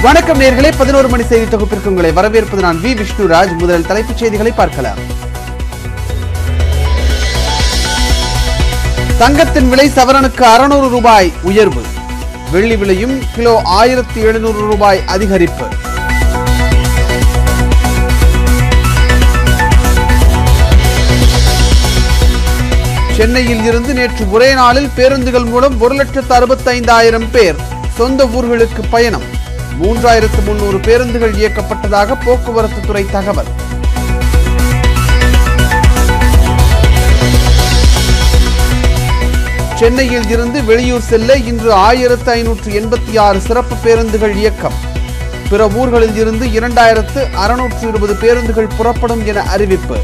வணக்கம் நேர்களே பதினோரு மணி செய்தி தொகுப்பிற்கு உங்களை வரவேற்பது நான் வி விஷ்ணுராஜ் முதல் தலைப்புச் செய்திகளை பார்க்கலாம் தங்கத்தின் விலை சவரனுக்கு அறுநூறு ரூபாய் உயர்வு வெள்ளி விலையும் கிலோ ஆயிரத்தி எழுநூறு ரூபாய் அதிகரிப்பு சென்னையில் இருந்து நேற்று ஒரே நாளில் பேருந்துகள் மூலம் ஒரு லட்சத்து அறுபத்தைந்தாயிரம் பேர் சொந்த ஊர்களுக்கு பயணம் மூன்றாயிரத்து முன்னூறு பேருந்துகள் இயக்கப்பட்டதாக போக்குவரத்து துறை தகவல் சென்னையில் இருந்து வெளியூர் செல்ல இன்று ஆயிரத்து ஐநூற்று எண்பத்தி ஆறு சிறப்பு பேருந்துகள் இயக்கம் பிற ஊர்களில் இருந்து இரண்டாயிரத்து அறுநூற்று இருபது பேருந்துகள் புறப்படும் என அறிவிப்பு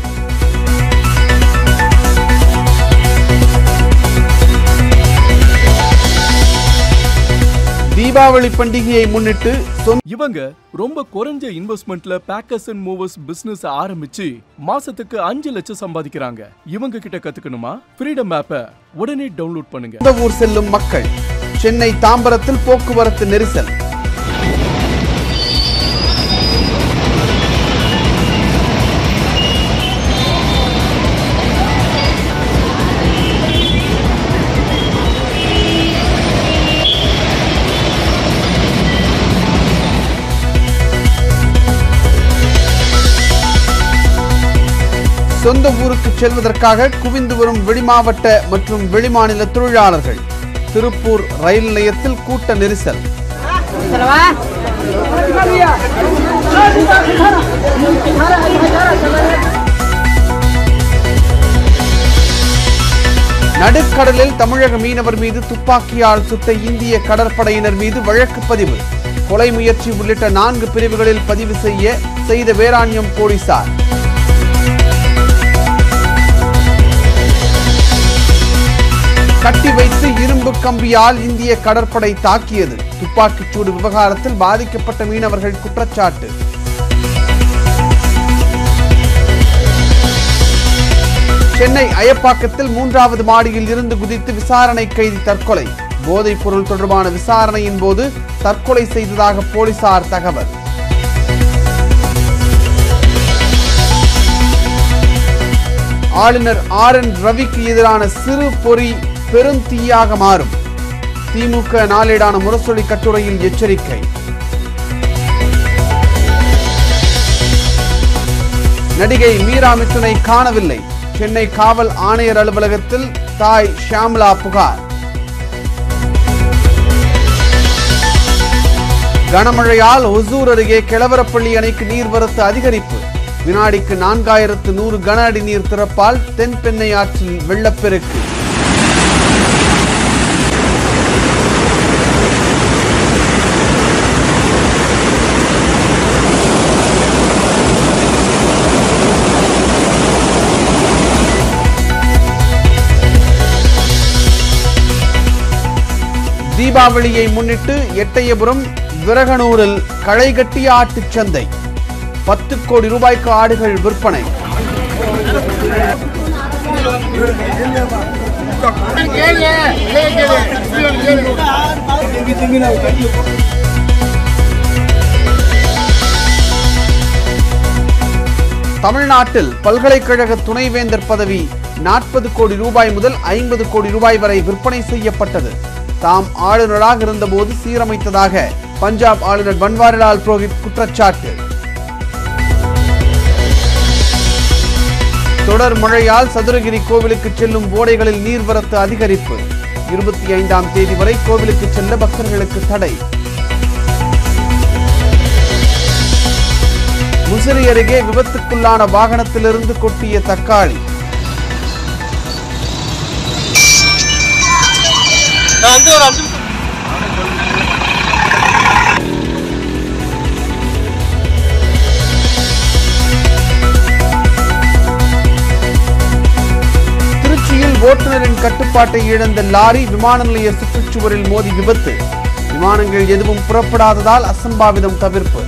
தீபாவளி பண்டிகையை முன்னிட்டு சொந்த இவங்க ரொம்ப குறைஞ்ச இன்வெஸ்ட்மெண்ட்ல பேக்கர்ஸ் அண்ட் மூவர்ஸ் பிசினஸ் ஆரம்பிச்சு மாசத்துக்கு அஞ்சு லட்சம் சம்பாதிக்கிறாங்க இவங்க கிட்ட கத்துக்கணுமா ஃப்ரீடம் ஆப்பை உடனே டவுன்லோட் பண்ணுங்க ஊர் செல்லும் மக்கள் சென்னை தாம்பரத்தில் போக்குவரத்து நெரிசல் சொந்த ஊருக்கு செல்வதற்காக குவிந்து வரும் வெளிமாவட்ட மற்றும் வெளிமாநில தொழிலாளர்கள் திருப்பூர் ரயில் நிலையத்தில் கூட்ட நெரிசல் நடுக்கடலில் தமிழக மீனவர் மீது துப்பாக்கியால் சுட்ட இந்திய கடற்படையினர் மீது வழக்கு பதிவு கொலை முயற்சி உள்ளிட்ட நான்கு பிரிவுகளில் பதிவு செய்ய செய்த வேராண்யம் போலீசார் கட்டி வைத்து இரும்பு கம்பியால் இந்திய கடற்படை தாக்கியது துப்பாக்கிச்சூடு விவகாரத்தில் பாதிக்கப்பட்ட மீனவர்கள் குற்றச்சாட்டு சென்னை அயப்பாக்கத்தில் மூன்றாவது மாடியில் இருந்து குதித்து விசாரணை கைதி தற்கொலை போதைப் பொருள் தொடர்பான விசாரணையின் போது தற்கொலை செய்ததாக போலீசார் தகவல் ஆளுநர் ஆர் என் ரவிக்கு எதிரான சிறு பொறி பெருந்தீயாக மாறும் திமுக நாளேடான முரசொலி கட்டுரையில் எச்சரிக்கை நடிகை மீரா மிதுனை காணவில்லை சென்னை காவல் ஆணையர் அலுவலகத்தில் தாய் ஷியாம்லா புகார் கனமழையால் ஒசூர் அருகே கிளவரப்பள்ளி அணைக்கு நீர்வரத்து அதிகரிப்பு வினாடிக்கு நான்காயிரத்து நூறு கன அடி நீர் திறப்பால் தென்பெண்ணை ஆற்றில் வெள்ளப்பெருக்கு தீபாவளியை முன்னிட்டு எட்டயபுரம் விரகனூரில் களைகட்டிய ஆட்டுச் சந்தை பத்து கோடி ரூபாய்க்கு ஆடுகள் விற்பனை தமிழ்நாட்டில் பல்கலைக்கழக துணைவேந்தர் பதவி நாற்பது கோடி ரூபாய் முதல் ஐம்பது கோடி ரூபாய் வரை விற்பனை செய்யப்பட்டது தாம் ஆளுநராக இருந்தபோது சீரமைத்ததாக பஞ்சாப் ஆளுநர் பன்வாரிலால் புரோஹித் குற்றச்சாட்டு தொடர் மழையால் சதுரகிரி கோவிலுக்கு செல்லும் ஓடைகளில் நீர்வரத்து அதிகரிப்பு இருபத்தி ஐந்தாம் தேதி வரை கோவிலுக்கு செல்ல பக்தர்களுக்கு தடை முசிறி அருகே விபத்துக்குள்ளான வாகனத்திலிருந்து கொட்டிய தக்காளி திருச்சியில் ஓட்டுநரின் கட்டுப்பாட்டை இழந்த லாரி விமான நிலைய சுற்றுச்சுவரில் மோதி விபத்து விமானங்கள் எதுவும் புறப்படாததால் அசம்பாவிதம் தவிர்ப்பு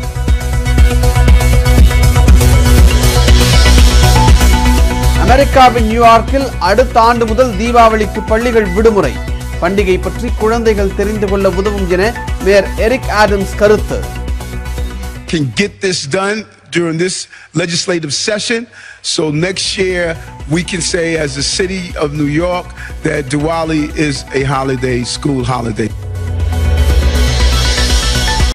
அமெரிக்காவின் நியூயார்க்கில் அடுத்த ஆண்டு முதல் தீபாவளிக்கு பள்ளிகள் விடுமுறை பண்டிகை பற்றி குழந்தைகள் தெரிந்து கொள்ள உதவும் என மேயர் எரிக் ஆடம்ஸ் கருத்து can get this done during this legislative session. So next year, we can say, as the city of New York, that Diwali is a holiday, school holiday.